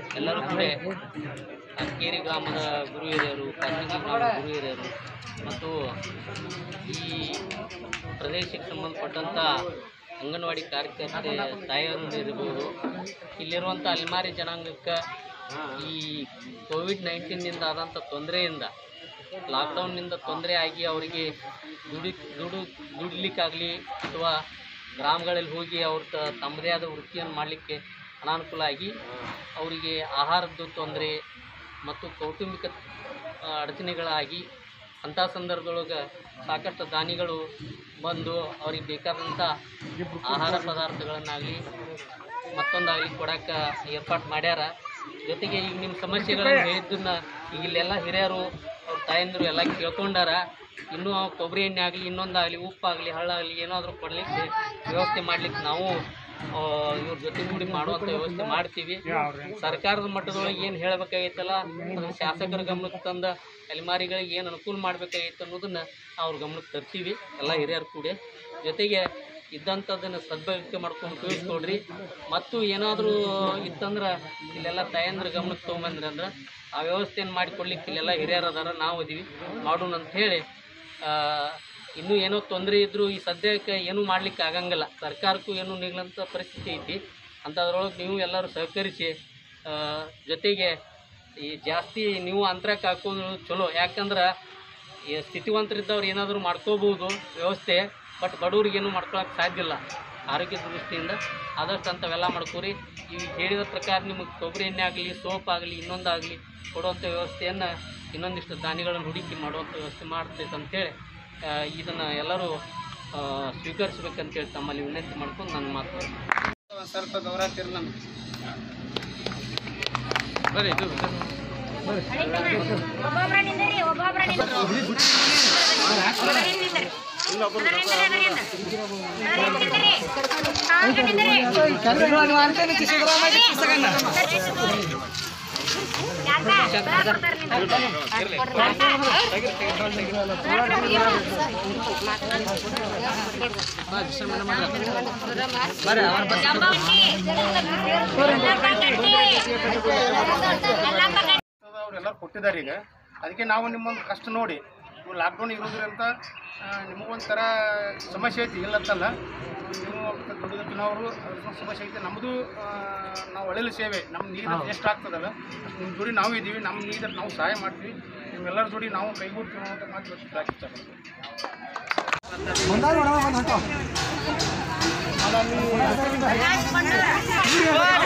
ಎಲ್ಲರೂ ಕೂಡ ಅಕ್ಕೇರಿ ಗ್ರಾಮದ ಗುರು ಹಿರಿಯರು ಕಾಸಂಗಿ ಗ್ರಾಮದ ಗುರು ಹಿರಿಯರು ಮತ್ತು ಈ ಪ್ರದೇಶಕ್ಕೆ ಸಂಬಂಧಪಟ್ಟಂಥ ಅಂಗನವಾಡಿ ಕಾರ್ಯಕರ್ತೆ ತಾಯಿಯರು ಇರ್ಬೋದು ಇಲ್ಲಿರುವಂಥ ಅಲ್ಮಾರಿ ಜನಾಂಗಕ್ಕೆ ಈ ಕೋವಿಡ್ ನೈನ್ಟೀನ್ನಿಂದ ಆದಂಥ ತೊಂದರೆಯಿಂದ ಲಾಕ್ಡೌನ್ನಿಂದ ತೊಂದರೆ ಆಗಿ ಅವರಿಗೆ ದುಡಿ ದುಡು ದುಡಿಲಿಕ್ಕಾಗಲಿ ಅಥವಾ ಗ್ರಾಮಗಳಲ್ಲಿ ಹೋಗಿ ಅವ್ರ ತ- ತಮ್ಮದೇ ಆದ ವೃತ್ತಿಯನ್ನು ಮಾಡಲಿಕ್ಕೆ ಅನಾನುಕೂಲ ಆಗಿ ಅವರಿಗೆ ಆಹಾರದ್ದು ತೊಂದರೆ ಮತ್ತು ಕೌಟುಂಬಿಕ ಆ, ಅಡಚಣೆಗಳಾಗಿ ಅಂಥ ಸಂದರ್ಭದೊಳಗೆ ಸಾಕಷ್ಟು ದಾನಿಗಳು ಬಂದು ಅವ್ರಿಗೆ ಬೇಕಾದಂಥ ಆಹಾರ ಪದಾರ್ಥಗಳನ್ನಾಗಲಿ ಮತ್ತೊಂದಾಗಲಿ ಕೊಡಕ್ಕೆ ಏರ್ಪಾಟ್ ಮಾಡ್ಯಾರ ಜೊತೆಗೆ ಈಗ ನಿಮ್ಮ ಸಮಸ್ಯೆಗಳನ್ನು ಹೇಳಿದ್ದನ್ನ ಈಗ ಇಲ್ಲೆಲ್ಲ ಹಿರಿಯರು ಅವ್ರ ತಾಯಂದಿರು ಎಲ್ಲ ಕೇಳ್ಕೊಂಡಾರ ಇನ್ನೂ ಕೊಬ್ಬರಿ ಎಣ್ಣೆ ಆಗಲಿ ಇನ್ನೊಂದಾಗಲಿ ಉಪ್ಪಾಗಲಿ ಹಳ್ಳಾಗಲಿ ಏನಾದರೂ ಕೊಡಲಿಕ್ಕೆ ವ್ಯವಸ್ಥೆ ಮಾಡ್ಲಿಕ್ಕೆ ನಾವು ಆ, ಇವ್ರ ಜೊತೆಗೂಡಿ ಮಾಡುವಂಥ ವ್ಯವಸ್ಥೆ ಮಾಡ್ತೀವಿ ಸರ್ಕಾರದ ಮಟ್ಟದೊಳಗೆ ಏನು ಹೇಳಬೇಕಾಗೈತಲ್ಲ ಅದನ್ನ ಶಾಸಕರ ಗಮನಕ್ಕೆ ತಂದ ಅಲೆಮಾರಿಗಳಿಗೆ ಏನು ಅನುಕೂಲ ಮಾಡಬೇಕಾಗಿತ್ತು ಅನ್ನೋದನ್ನ ಅವ್ರ ಗಮನಕ್ಕೆ ತರ್ತೀವಿ ಎಲ್ಲ ಹಿರಿಯರು ಕೂಡ ಜೊತೆಗೆ ಇದ್ದಂಥದ್ದನ್ನು ಸದ್ಬಳಕೆ ಮಾಡ್ಕೊಂಡು ಉಪಯೋಗಿಸ್ಕೊಡ್ರಿ ಮತ್ತು ಏನಾದರೂ ಇತ್ತಂದ್ರೆ ಇಲ್ಲೆಲ್ಲ ತಾಯಂದ್ರ ಗಮನಕ್ಕೆ ತೊಗೊಂಬಂದ್ರಿ ಅಂದ್ರೆ ಆ ವ್ಯವಸ್ಥೆಯನ್ನು ಮಾಡಿಕೊಡ್ಲಿಕ್ಕೆ ಇಲ್ಲೆಲ್ಲ ಹಿರಿಯರು ಅದಾರ ನಾವು ಇದೀವಿ ಮಾಡೋಣ ಅಂತ ಹೇಳಿ ಆ, ಇನ್ನೂ ಏನೋ ತೊಂದರೆ ಇದ್ದರೂ ಈ ಸದ್ಯಕ್ಕೆ ಏನೂ ಮಾಡ್ಲಿಕ್ಕೆ ಆಗಂಗಿಲ್ಲ ಸರ್ಕಾರಕ್ಕೂ ಏನೂ ನಿಲ್ಲಂಥ ಪರಿಸ್ಥಿತಿ ಐತಿ ಅಂಥದ್ರೊಳಗೆ ನೀವು ಎಲ್ಲರೂ ಸಹಕರಿಸಿ ಆ, ಜೊತೆಗೆ ಈ ಜಾಸ್ತಿ ನೀವು ಅಂತರಕ್ಕೆ ಹಾಕೋದು ಚಲೋ ಯಾಕಂದ್ರೆ ಈ ಸ್ಥಿತಿವಂತರಿದ್ದವ್ರು ಏನಾದರೂ ಮಾಡ್ಕೋಬೋದು ವ್ಯವಸ್ಥೆ ಬಟ್ ಬಡವ್ರಿಗೇನು ಮಾಡ್ಕೊಳಕ್ಕೆ ಸಾಧ್ಯ ಇಲ್ಲ ಆರೋಗ್ಯದ ದೃಷ್ಟಿಯಿಂದ ಆದಷ್ಟು ಅಂಥವೆಲ್ಲ ಮಾಡ್ಕೋರಿ ಈಗ ಹೇಳಿದ ಪ್ರಕಾರ ನಿಮಗೆ ಕೊಬ್ಬರಿ ಎಣ್ಣೆ ಆಗಲಿ ಸೋಪ್ ಆಗಲಿ ಇನ್ನೊಂದಾಗಲಿ ಕೊಡುವಂಥ ವ್ಯವಸ್ಥೆಯನ್ನು ಇನ್ನೊಂದಿಷ್ಟು ದಾನಿಗಳನ್ನು ಹುಡುಕಿ ಮಾಡುವಂಥ ವ್ಯವಸ್ಥೆ ಮಾಡ್ತೈತೆ ಅಂತೇಳಿ ಇದನ್ನು ಎಲ್ಲರೂ ಆ, ಸ್ವೀಕರಿಸ್ಬೇಕಂತೇಳಿ ತಮ್ಮಲ್ಲಿ ವಿನಂತಿ ಮಾಡ್ಕೊಂಡು ನಾನು ಮಾತು ಒಂದು ಸ್ವಲ್ಪ ಗೌರವ ತಿರ್ ನಮ್ಗೆ ಬರ್ರಿ ಇದು ಒಬ್ಬೊಬ್ರ ನಿಂದಿರಿ ಒಬ್ಬೊಬ್ರ ನಿಂದಿರಿ ಒಬ್ಬರೇ ನಿಂದಿರಿ ಒಬ್ಬರೇ ನಿಂದಿರಿ ಒಬ್ಬರೇ ನಿಂದಿರಿ ಹಾಗೆ ನಿಂದಿರಿ ಯಾಕ? ಬರಾಕತ್ತಾರ ನಿಂದಿರಿ. ಜಂಬವಟ್ಟಿ. ಎಲ್ಲಪ್ಪ ಗಟ್ಟಿ. ಎಲ್ಲಪ್ಪ ಗಟ್ಟಿ. ಅವರೆಲ್ಲರೂ ಕೊಟ್ಟಿದ್ದಾರೆ ಈಗ ಅದಕ್ಕೆ ನಾವು ನಿಮ್ಮೊಂದು ಕಷ್ಟ ನೋಡಿ ಇವು ಲಾಕ್ಡೌನ್ ಇರೋದ್ರಿಂದ ಆ, ನಿಮಗೊಂಥರ ಸಮಸ್ಯೆ ಐತಿ ಇಲ್ಲಂತಲ್ಲ ನೀವು ದುಡಿದವರು ಅದ್ರ ಸಮಸ್ಯೆ ಐತಿ ನಮ್ಮದು ನಾವು ಒಳ್ಳೆಯ ಸೇವೆ ನಮ್ಮ ನೀರು ಎಷ್ಟು ಆಗ್ತದಲ್ಲ ಅಷ್ಟು ನಿಮ್ಮ ಜೋಡಿ ನಾವು ಇದ್ದೀವಿ ನಮ್ಮ ನೀರು ನಾವು ಸಹಾಯ ಮಾಡ್ತೀವಿ ನಿಮ್ಮೆಲ್ಲರ ಜೋಡಿ ನಾವು ಕೈಗೂಡ್ತೀವಿ ಅನ್ನೋ ಮಾತು ಇವತ್ತು ಹೇಳಕ್ಕೆ ಇಷ್ಟಪಡ್ತೀನಿ ರಾಜ್ ಬಂಡ.